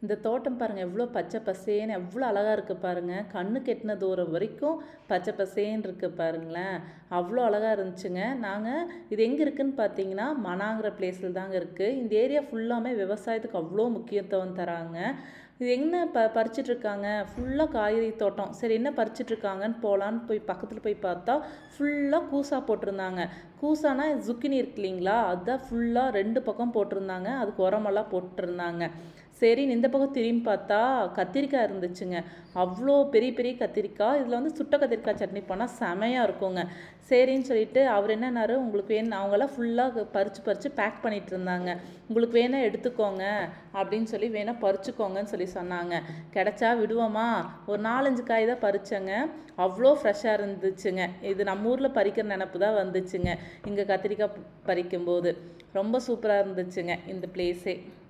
இந்த தோட்டம் பாருங்கள் எவ்வளோ பச்சை பசேன்னு எவ்வளோ அழகாக இருக்குது பாருங்கள் கண்ணு கெட்டின தூரம் வரைக்கும் பச்சை பசேன்னு இருக்குது பாருங்களேன் அவ்வளோ அழகாக இருந்துச்சுங்க நாங்கள் இது எங்கே இருக்குதுன்னு பார்த்தீங்கன்னா மனாங்கிற பிளேஸில் தாங்க இருக்குது இந்த ஏரியா ஃபுல்லாமே விவசாயத்துக்கு அவ்வளோ முக்கியத்துவம் தராங்க இது என்ன ப பறிச்சிட்ருக்காங்க ஃபுல்லாக காய்கறி தோட்டம் சரி என்ன பறிச்சிட்ருக்காங்கன்னு போகலான்னு போய் பக்கத்தில் போய் பார்த்தா ஃபுல்லாக கூசா போட்டிருந்தாங்க கூசானா zucchini இருக்கு இல்லைங்களா அதுதான் ஃபுல்லாக ரெண்டு பக்கம் போட்டிருந்தாங்க அதுக்கு உரமெல்லாம் போட்டிருந்தாங்க சரி இந்த பக்கம் திரும்பி பார்த்தா கத்திரிக்காய் இருந்துச்சுங்க அவ்வளோ பெரிய பெரிய கத்திரிக்காய் இதில் வந்து சுட்ட கத்திரிக்காய் சட்னி பண்ணால் செமையாக இருக்குங்க சரின்னு சொல்லிட்டு அவர் என்னன்னாரு உங்களுக்கு வேணும் அவங்கெல்லாம் ஃபுல்லாக பறித்து பறித்து பேக் பண்ணிட்டு இருந்தாங்க உங்களுக்கு வேணா எடுத்துக்கோங்க அப்படின்னு சொல்லி வேணா பறிச்சுக்கோங்கன்னு சொல்லி சொன்னாங்க கிடைச்சா விடுவோமா ஒரு நாலஞ்சு காய் தான் பறிச்சேங்க அவ்வளோ ஃப்ரெஷ்ஷாக இருந்துச்சுங்க இது நம்ம ஊரில் பறிக்கிற நினப்பு தான் வந்துச்சுங்க இங்கே கத்திரிக்காய் பறிக்கும்போது ரொம்ப சூப்பராக இருந்துச்சுங்க இந்த பிளேஸே